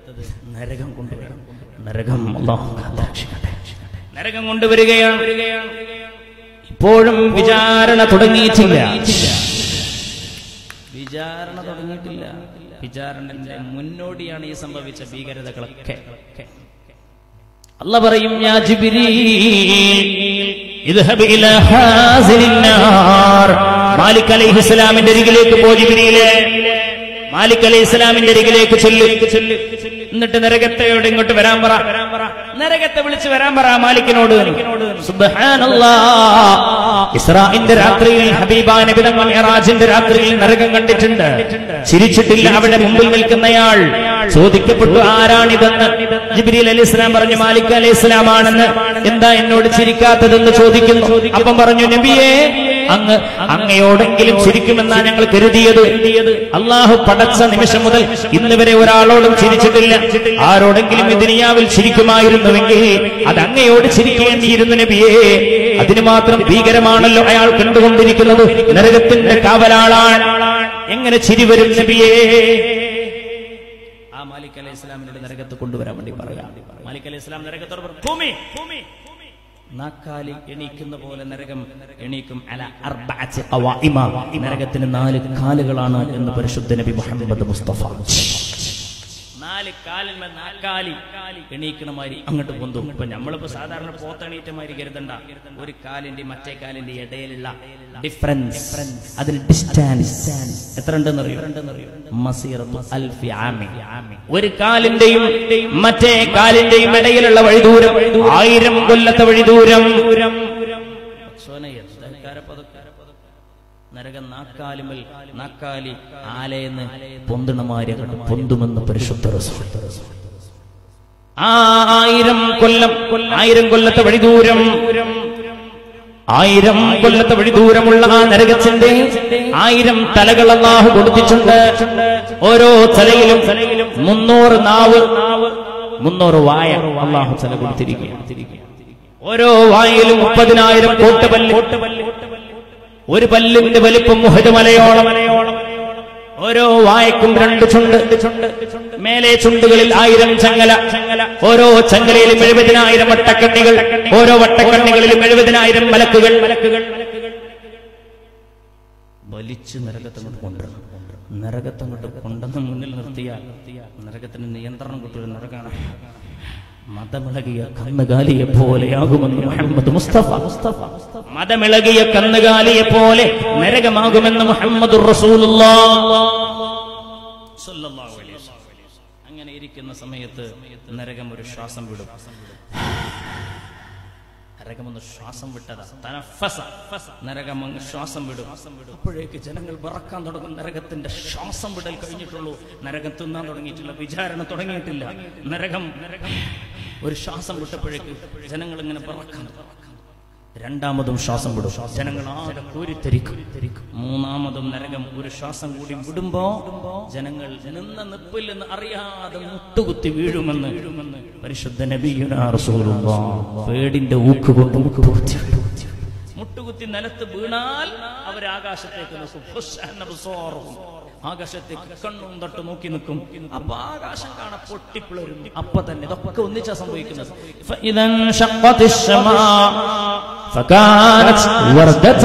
നരകം കൊണ്ടുവരും നരകം അല്ലാഹു കാത്തുരക്ഷിക്കട്ടെ. നരകം കൊണ്ടുവരികയാണ് ഇപ്പോഴും വിചാരണ തുടങ്ങിയിട്ടില്ല വിചാരണ തുടങ്ങിയിട്ടില്ല വിചാരണന്റെ മുന്നോടിയാണ് ഈ സംഭവിച്ച ഭീകരതകളൊക്കെ അല്ല പറയും യാ ജിബ്രീൽ ഇദ്ഹബ് ഇലാ ഹാസിനിൻ നാർ മാലിക് അലൈഹിസ്സലാമിന്റെ അരികിലേക്ക് പോ ജിബ്രീലേ മാലിക് അലൈഹി ഇസ്ലാമിന്റെ അരികിലേക്ക് ചെല്ലു എന്നിട്ട് നരകത്തെയോട് ഇങ്ങോട്ട് വരാൻ പറ നരകത്തെ വിളിച്ച് വരാൻ പറ മാലിക്കിനോട് സുബ്ഹാനല്ലാ ഇസ്രാഇന്റെ രാത്രിയിൽ ഹബീബാ നബി തങ്ങൾ മിഅ്റാജിന്റെ രാത്രിയിൽ നരകം കണ്ടിട്ടുണ്ട് ചിരിച്ചിട്ടില്ല അവിടെ മുമ്പിൽ നിൽക്കുന്നയാൾ ചോദിക്കപ്പെട്ടു ആരാണിതെന്ന് ജിബ്രീൽ അലൈഹി ഇസ്ലാം പറഞ്ഞു മാലിക് അലൈഹി ഇസ്ലാമാണെന്ന് എന്താ എന്നോട് ചിരിക്കാത്തതെന്ന് ചോദിക്കുന്നു അപ്പം പറഞ്ഞു നബിയേ അങ്ങ് അങ്ങയോടെങ്കിലും ചിരിക്കുമെന്നാ ഞങ്ങൾ കരുതിയത് അള്ളാഹു പടച്ച നിമിഷം മുതൽ ഇന്ന് വരെ ഒരാളോടും ചിരിച്ചിട്ടില്ല ആരോടെങ്കിലും ഈ ദുനിയാവിൽ ചിരിക്കുമായിരുന്നുവെങ്കിൽ അത് അങ്ങയോട് ചിരിക്കേണ്ടിയിരുന്നു നബിയേ അതിന് മാത്രം ഭീകരമാണല്ലോ അയാൾ കണ്ടുകൊണ്ടിരിക്കുന്നത് നരകത്തിന്റെ കാവലാളാണ് എങ്ങനെ ചിരി വരും നബിയേ ആ മാലിക് അലൈഹി ഇസ്ലാമിനോട് നരകത്ത് കൊണ്ടുവരാൻ വേണ്ടി പറയാം മാലിക് അലൈഹി ഇസ്ലാം നരകത്തോട് പറഞ്ഞു, ഭൂമി ഭൂമി നാക്കാലി എണീക്കുന്ന പോലെ നരകം എണീക്കും അല അർബഅത്തി ഖവാഇമ. നരകത്തിന് നാല് കാലുകളാണ് എന്ന് പരിശുദ്ധ നബി മുഹമ്മദ് മുസ്തഫ നാല് കാലിൽ മേൽ നാക്കാലി എണീക്കണ മാതിരി അങ്ങോട്ട് പൊന്തും ഇപ്പൊ നമ്മളിപ്പോ സാധാരണ പോത്തെണീറ്റ മാതിരി കരുതണ്ട ഒരു കാലിന്റെ മറ്റേ കാലിന്റെ ഇടയിലുള്ള ഡിഫറൻസ് അതിന് ഡിസ്റ്റൻസ് എത്ര ഉണ്ടെന്ന് അറിയോ മസീറത്തു അൽഫി ആമി ഒരു കാലിന്റെയും മറ്റേ കാലിന്റെയും ഇടയിലുള്ള വഴിദൂരം ആയിരം കൊല്ലത്തെ വഴിദൂരം നരകം നാക്കാലിമൽ നാക്കാലി ആലയെന്ന് പൊന്തണമാരി അങ്ങോട്ട് പൊന്തുമെന്ന് പരിശുദ്ധ റസൂൽ. ആ ആയിരം കൊല്ലം ആയിരം കൊല്ലത്തെ വഴിദൂരം ആയിരം കൊല്ലത്തെ വഴിദൂരമുള്ള ആ നരകത്തിന്റെ ആയിരം തലകൾ അള്ളാഹു കൊടുത്തിട്ടുണ്ട് ഓരോ തലയിലും മുന്നൂറ് നാവ് മുന്നൂറ് വായ അള്ളാഹു തല കൊടുത്തിരിക്കുകയാണ് ഓരോ വായയിലും മുപ്പതിനായിരം കോട്ടുപല്ല് ഒരു പല്ലിന്റെ വലിപ്പം മുഹദ് മലയോളം ഓരോ വായക്കും രണ്ട് ചുണ്ട് മേലെ ചുണ്ടുകളിൽ ആയിരം ചങ്ങല ഓരോ ചങ്ങലയിലും എഴുപതിനായിരം വട്ടക്കണ്ണികൾ ഓരോ വട്ടക്കണ്ണികളിലും എഴുപതിനായിരം മലക്കുകൾ മലക്കുകൾ വലിച്ചു നരകത്തങ്ങോട്ട് കൊണ്ടുവരണം നരകത്തങ്ങോട്ട് കൊണ്ടെന്ന് മുന്നിൽ നിർത്തിയാൽ നരകത്തിന് നിയന്ത്രണം കിട്ടുന്ന നരകാണ് മതമിളകിയ കന്നുകാലിയെ പോലെയാകുമെന്ന് മുഹമ്മദ് മുസ്തഫ മുസ്തഫ മതമിളകിയ കന്നുകാലിയെ പോലെ നരകമാകുമെന്ന് മുഹമ്മദ് അങ്ങനെ ഇരിക്കുന്ന സമയത്ത് നരകം ഒരു ശ്വാസം വിടും നരകമൊന്ന് ശ്വാസം വിട്ടതാ തനഫസ. നരകം അങ്ങ് ശ്വാസം വിടും അപ്പോഴേക്ക് ജനങ്ങൾ വിറക്കാൻ തുടങ്ങും നരകത്തിന്റെ ശ്വാസം വിടൽ കഴിഞ്ഞിട്ടുള്ളൂ നരകം തിന്നാൻ തുടങ്ങിയിട്ടില്ല വിചാരണ തുടങ്ങിയിട്ടില്ല നരകം നരകം ഒരു ശ്വാസം വിട്ടപ്പോഴേക്ക് ജനങ്ങൾ ഇങ്ങനെ വിറക്കാൻ തുടങ്ങും. രണ്ടാമതും ശ്വാസം വിടും ജനങ്ങൾ ആകെ കൂരിത്തരിക്കും മൂന്നാമതും നരകം ഒരു ശ്വാസം കൂടി വിടുമ്പോ ജനങ്ങൾ നിന്ന നിപ്പിൽ നിന്ന് അറിയാതെ മുട്ടുകുത്തി വീഴുമെന്ന് പരിശുദ്ധ നബിയുനാ റസൂലുള്ളാഹ് പേടിന്റെ ഊക്ക് കൊണ്ട് മുട്ടുകുത്തി മുട്ടുകുത്തി നിലത്ത് വീണാൽ അവർ ആകാശത്തേക്ക് നോക്കും ഹുസ്സന്ന ബുസാറുഹും. ആകാശത്തേക്ക് കണ്ണും തൊട്ട് നോക്കി നിൽക്കും അപ്പൊ ആകാശം കാണാൻ പൊട്ടിപ്പിളരും അപ്പൊ തന്നെ ഇതൊക്കെ ഒന്നിച്ചാ സംഭവിക്കുന്നത് فإذا انشقت السماء فكانت وردة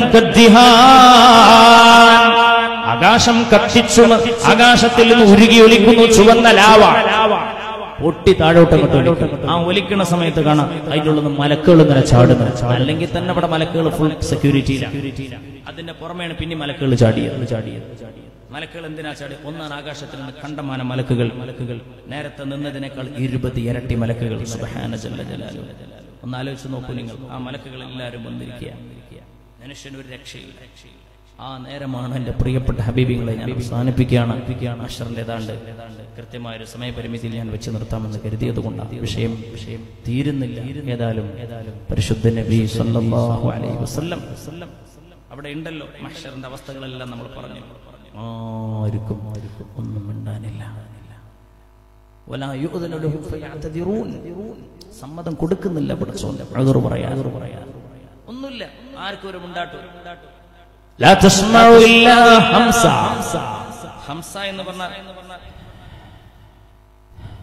كالدهان ആകാശം കത്തിച്ചു ആകാശത്തിൽ നിന്ന് ഉരുകി ഒലിക്കുന്നു ചുവന്ന ലാവ പൊട്ടി താഴോട്ട് അങ്ങോട്ട് ഒലിക്കും. ആ ഒലിക്കുന്ന സമയത്ത് കാണാം അതിൻ്റെ ഉള്ളിൽ നിന്ന് മലക്കുകൾ ഇങ്ങനെ ചാടുന്നു അല്ലെങ്കിൽ തന്നെ ഇവിടെ മലക്കുകൾ ഫുൾ സെക്യൂരിറ്റിയിലാണ് അതിന്റെ പുറമെയാണ് പിന്നെ മലക്കുകൾ ചാടിയത് ചാടിയത് മലക്കുകൾ എന്തിനാ ചാടി ഒന്നാണ് ആകാശത്തിൽ നിന്ന് കണ്ടമാന മലക്കുകൾ മലക്കുകൾ നേരത്തെ നിന്നതിനേക്കാൾ ഇരുപത് ഇരട്ടി മലക്കുകൾ സുബ്ഹാന ജല്ല ജലാലു ഒന്ന് ആലോചിച്ച് നോക്കൂ നിങ്ങൾ ആ മലക്കുകൾ എല്ലാവരും വന്നിരിക്കുക മനുഷ്യന് ഒരു രക്ഷയില്ല ആ നേരമാണ് എന്റെ പ്രിയപ്പെട്ട ഹബീബിങ്ങളെ ഞാൻ അവസാനിപ്പിക്കുകയാണ് അഷറിന്റെ ഏതാണ്ട് കൃത്യമായ ഒരു സമയപരിമിതിയിൽ ഞാൻ വെച്ച് നിർത്താമെന്ന് കരുതിയത് കൊണ്ടാണ് വിഷയം വിഷയം തീരുന്നില്ല ഏതായാലും ഏതായാലും പരിശുദ്ധ നബി സല്ലല്ലാഹു അലൈഹി വസല്ലം അവിടെ ഉണ്ടല്ലോ മഷറിന്റെ അവസ്ഥകളെല്ലാം നമ്മൾ പറഞ്ഞു ആർക്കും ആർക്കും ഒന്നും മിണ്ടാനില്ല വലാ യുഅ്ദനു ലഹും ഫയഅ്തദിറൂൻ. സമ്മതം കൊടുക്കുന്നില്ല പടച്ചോന്റെ അതൊർ പറയാ അതൊർ പറയാ ഒന്നുമില്ല ആർക്കും ഒരു മുണ്ടാട്ടു ലാ തസ്മഉ ഇല്ലാ ഹംസ ഹംസ എന്ന് പറഞ്ഞാൽ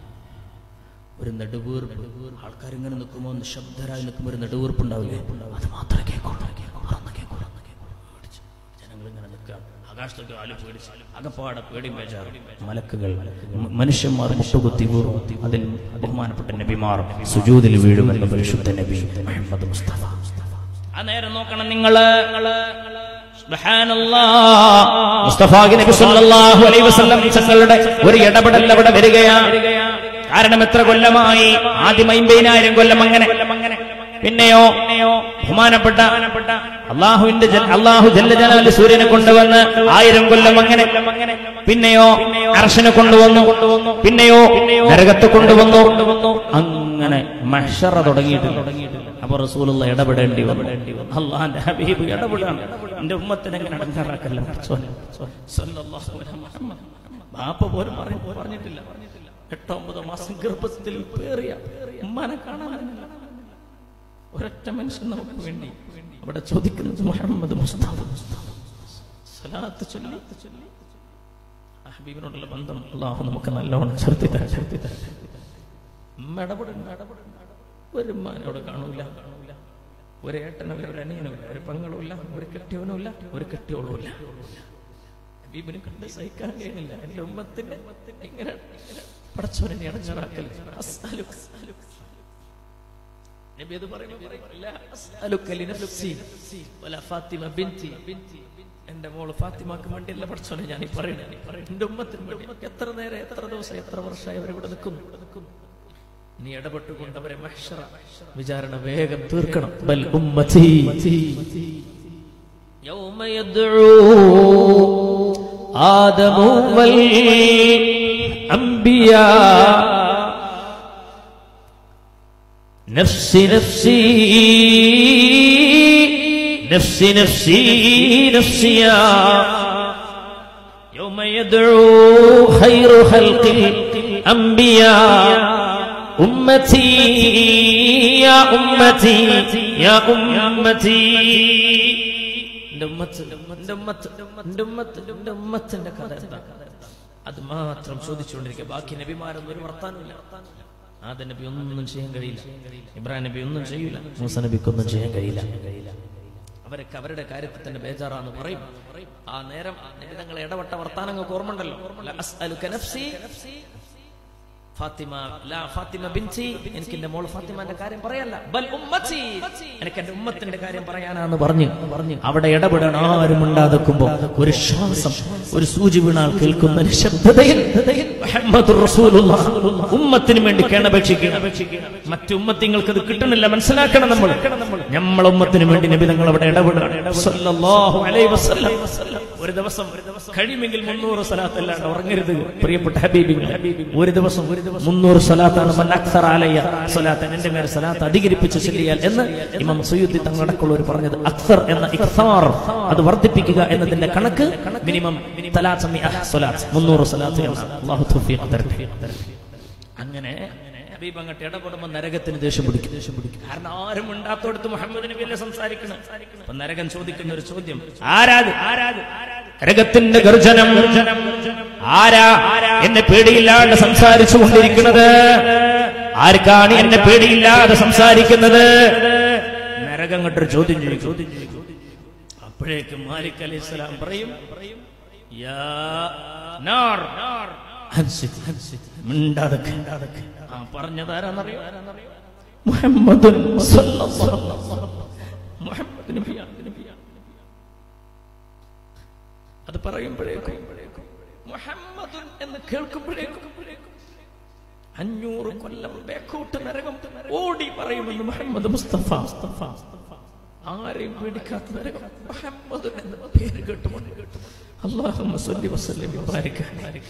ഒരു നെടുവീർപ്പ് ആൾക്കാർ ഇങ്ങനെ നിൽക്കുമ്പോൾ നിശബ്ദരായി നിൽക്കുമ്പോൾ ഒരു നെടുവീർപ്പ് ഉണ്ടാവില്ലേ അത് മാത്രമേ കേൾക്കുള്ളൂ ഉറന്ന് കേൾക്കൂ, ഉറന്ന് കേൾക്കൂ. പേടിച്ച്. ജനങ്ങൾ ഇങ്ങനെ നിൽക്കുക ആകാശത്തേക്ക് ആല് പേടിച്ച് അകപ്പാടെ പേടി ബേജാറ് മലക്കുകൾ മ- മനുഷ്യന്മാർ മുട്ടുകുത്തി വീറും അതിൽ ബഹുമാനപ്പെട്ട നബിമാർ സുജൂതിൽ വീഴുമെന്ന് പരിശുദ്ധ നബി മുഹമ്മദ് മുസ്തഫ ആ നേരം നോക്കണം നിങ്ങള് മുസ്തഫാഖി നബി സല്ലല്ലാഹു അലൈഹി വസല്ലം തങ്ങളുടെ ഒരു ഇടപെടൽ അവിടെ വരികയാണ് കാരണം എത്ര കൊല്ലമായി ആദ്യം അമ്പതിനായിരം കൊല്ലം അങ്ങനെ പിന്നെയോ ബഹുമാനപ്പെട്ട അള്ളാഹുവിന്റെ ജൽ- അള്ളാഹു ജല്ല ജലാല് സൂര്യനെ കൊണ്ടുവന്ന് ആയിരം കൊല്ലം അങ്ങനെ പിന്നെയോ അർശനെ കൊണ്ടുവന്നു പിന്നെയോ നരകത്ത് കൊണ്ടുവന്നു അങ്ങനെ മഷറ തുടങ്ങിയിട്ടില്ല അപ്പൊ റസൂലുള്ള ഇടപെടേണ്ടി വന്നു അള്ളാന്റെ ഹബീബ് ഇടപെടാണ് എന്റെ ഉമ്മത്തിനെ എങ്ങനെ അടങ്ങാറാക്കല്ല ബാപ്പ പോലും പറ- പറഞ്ഞിട്ടില്ല എട്ടോ ഒമ്പതോ മാസം ഗർഭത്തിൽ പേറിയ ഉമ്മാനെ കാണാനില്ല ഒരൊറ്റ മനുഷ്യൻ നമുക്ക് വേണ്ടി അവിടെ ചോദിക്കുന്നത് മുഹമ്മദ് മുസ്താഫ സലാത്ത് ചൊല്ലി ആ ഹബീബിനോടുള്ള ബന്ധം അള്ളാഹു നമുക്ക് നല്ലവണ്ണം ചേർത്തി തരാം ചേർത്തി തരാം ഉമ്മ ഇടപെടുന്നു ഇടപെടുന്നു ഒരു ഉമ്മാനോട് കാണൂല കാണൂല ഒരു ഏട്ടനുമില്ല ഒരു അനിയനുമില്ല ഒരു പെങ്ങളുമില്ല ഒരു കെട്ടിയവനുമില്ല ഒരു കെട്ടിയോളുമില്ല ഹബീബിനെ കണ്ട് സഹിക്കാൻ കഴിയുന്നില്ല എന്റെ ഉമ്മത്തിന്റെ ഇങ്ങനെ പടച്ചവനെ അടഞ്ഞാറാക്കൽ അസ്അലുക, അസ്അലുക. നബി അത് പറയുമ്പോൾ പറയും, "ലാ അസ്അലുക ലിനഫ്സി വലാ ഫാത്തിമ ബിൻതി." എന്റെ മോള് ഫാത്തിമാക്ക് വേണ്ടിയല്ല പഠിച്ചോനെ ഞാൻ ഈ പറയുന്നത് എന്റെ ഉമ്മത്തിന് വേണ്ടി എത്ര നേരം എത്ര ദിവസം എത്ര വർഷമായി അവരിവിടെ നിൽക്കുന്നു നിൽക്കുന്നു നീ ഇടപെട്ടുകൊണ്ട് അവരെ മഹ്ശറ വിചാരണ വേഗം തീർക്കണം ബൽ ഉമ്മത്തി يوم يدعو آدم والأنبياء نفسي نفسي نفسي نفسي نفسي يا يوم يدعو خير خلق الأنبياء أمتي يا أمتي يا أمتي എന്റെ ഉമ്മത്ത് എന്റെ ഉമ്മത്ത് എന്റെ ഉമ്മത്ത് എന്റെ ഉമ്മത്തിന്റെ കഥ എന്താ അത് മാത്രം ചോദിച്ചുകൊണ്ടിരിക്കുക ബാക്കി നബിമാരൊന്നും ഒരു വർത്താനമില്ല ആദ്യ നബി ഒന്നും ചെയ്യാൻ കഴിയില്ല ഇബ്രാഹിം നബി ഒന്നും ചെയ്യൂല മൂസ നബിക്ക് ഒന്നും ചെയ്യാൻ കഴിയില്ല അവരൊക്കെ അവരുടെ കാര്യത്തിൽ തന്നെ ബേജാറാന്ന് പറയും ആ നേരം നബി തങ്ങളെ ഇടപെട്ട വർത്താനങ്ങൾക്ക് ഓർമ്മണ്ടല്ലോ അസ്അലുക നഫ്സി ഫാത്തിമ ലാ ഫാത്തിമ ബിൻസി എനിക്ക് എന്റെ മോള് ഫാത്തിമാന്റെ കാര്യം പറയല്ല ബൽ ഉമ്മത്തി എനിക്ക് എന്റെ ഉമ്മത്തിന്റെ കാര്യം പറയാനാന്ന് പറഞ്ഞു പറഞ്ഞു അവിടെ ഇടപെടാൻ ആരും ഉണ്ടാകുമ്പോ ഒരു ശ്വാസം ഒരു സൂചി വീണാൽ കേൾക്കുന്ന നിശബ്ദതയിൽ മുഹമ്മദുർ റസൂലുള്ളാഹ് ഉമ്മത്തിന് വേണ്ടി കേണപേക്ഷിക്കണം മറ്റു ഉമ്മത്തിങ്ങൾക്ക് അത് കിട്ടണില്ല മനസ്സിലാക്കണം നമ്മൾ നമ്മളെ ഉമ്മത്തിന് വേണ്ടി നബി തങ്ങൾ അവിടെ ഇടപെടണം സല്ലല്ലാഹു അലൈഹി വസല്ലം ഒരു ദിവസം കഴിയുമെങ്കിൽ മുന്നൂറ് സലാത്ത് അല്ലാണ്ട് ഉറങ്ങരുത് പ്രിയപ്പെട്ട ഹബീബിങ്ങൾ ഒരു ദിവസം ഒരു ദിവസം മുന്നൂറ് സലാത്താണ് മൻ അക്സർ അലയ്യ സലാത്ത് എന്റെ മേൽ സലാത്ത് അധികരിപ്പിച്ച് ചൊല്ലിയാൽ എന്ന് ഇമാം സുയുദ്ദി തങ്ങളടക്കമുള്ളവർ പറഞ്ഞത് അക്സർ എന്ന ഇഖ്താർ അത് വർദ്ധിപ്പിക്കുക എന്നതിന്റെ കണക്ക് മിനിമം തലാത്ത് മിഅഹ് സലാത്ത് മുന്നൂറ് സലാത്ത് എന്നാണ് അല്ലാഹു തൗഫീഖ് തരട്ടെ അങ്ങനെ ഹബീബ് അങ്ങോട്ട് ഇടപെടുമ്പോൾ നരകത്തിന് ദേഷ്യം പിടിക്കും ദേഷ്യം പിടിക്കും കാരണം ആരും ഉണ്ടാത്തോടത്ത് മുഹമ്മദ് നബി അല്ലേ സംസാരിക്കണം അപ്പൊ നരകൻ ചോദിക്കുന്ന ഒരു ചോദ്യം ആരാത് ആരാത് നരകത്തിന്റെ ഗർജനം ആരാ എന്നെ പേടിയില്ലാണ്ട് സംസാരിച്ചു കൊണ്ടിരിക്കുന്നത് ആർക്കാണ് എന്നെ പേടിയില്ലാതെ സംസാരിക്കുന്നത് നരകം അങ്ങോട്ടൊരു ചോദ്യം ചെയ്യും ചോദ്യം ചെയ്യും അപ്പോഴേക്കും മാലിക് അലൈഹി സ്വലാം പറയും യാ നാർ അൻസിത്, അൻസിത്. മിണ്ടാതെക്ക്, മിണ്ടാതെക്ക്. ആ പറഞ്ഞതാരാന്നറിയോ മുഹമ്മദ് മുഹമ്മദ് നബിയാണ് നബിയാണ്. അത് പറയുമ്പോഴേക്കും മുഹമ്മദ് എന്ന് കേൾക്കുമ്പോഴേക്കും അഞ്ഞൂറ് കൊല്ലം ബേക്കോട്ട് നരകം ഓടി പറയുമെന്ന് മുഹമ്മദ് മുസ്തഫ മുസ്തഫ ആരെയും പേടിക്കാത്ത നരകം മുഹമ്മദ് എന്ന പേര് കേട്ടുകൊണ്ട് അള്ളാഹുമ്മ സ്വല്ലി വസല്ലം വബാരിക അലൈഹി.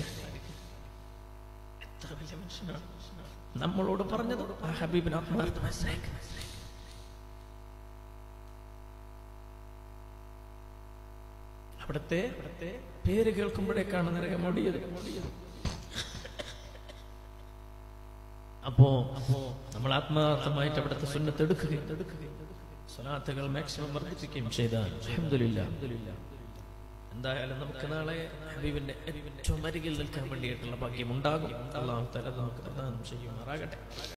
എത്ര വലിയ മനുഷ്യനാണ് നമ്മളോട് പറഞ്ഞത് ആ ഹബീബിന് ആത്മാർത്ഥ മനസ്സിലാക്കി അവിടുത്തെ അവിടുത്തെ പേര് കേൾക്കുമ്പോഴേക്കാണ് നരകം ഓടിയത് അപ്പോ അപ്പോ നമ്മൾ ആത്മാർത്ഥമായിട്ട് അവിടുത്തെ സുന്നത്ത് എടുക്കുകയും എടുക്കുകയും സ്വലാത്തുകൾ മാക്സിമം വർദ്ധിപ്പിക്കുകയും ചെയ്താൽ അൽഹംദുലില്ലാ എന്തായാലും നമുക്ക് നാളെ ഹബീബിന്റെ ഏറ്റവും അരികിൽ നിൽക്കാൻ വേണ്ടിയിട്ടുള്ള ഭാഗ്യം ഉണ്ടാകും അള്ളാഹു തല നമുക്ക് പ്രദാനം ചെയ്യുമാറാകട്ടെ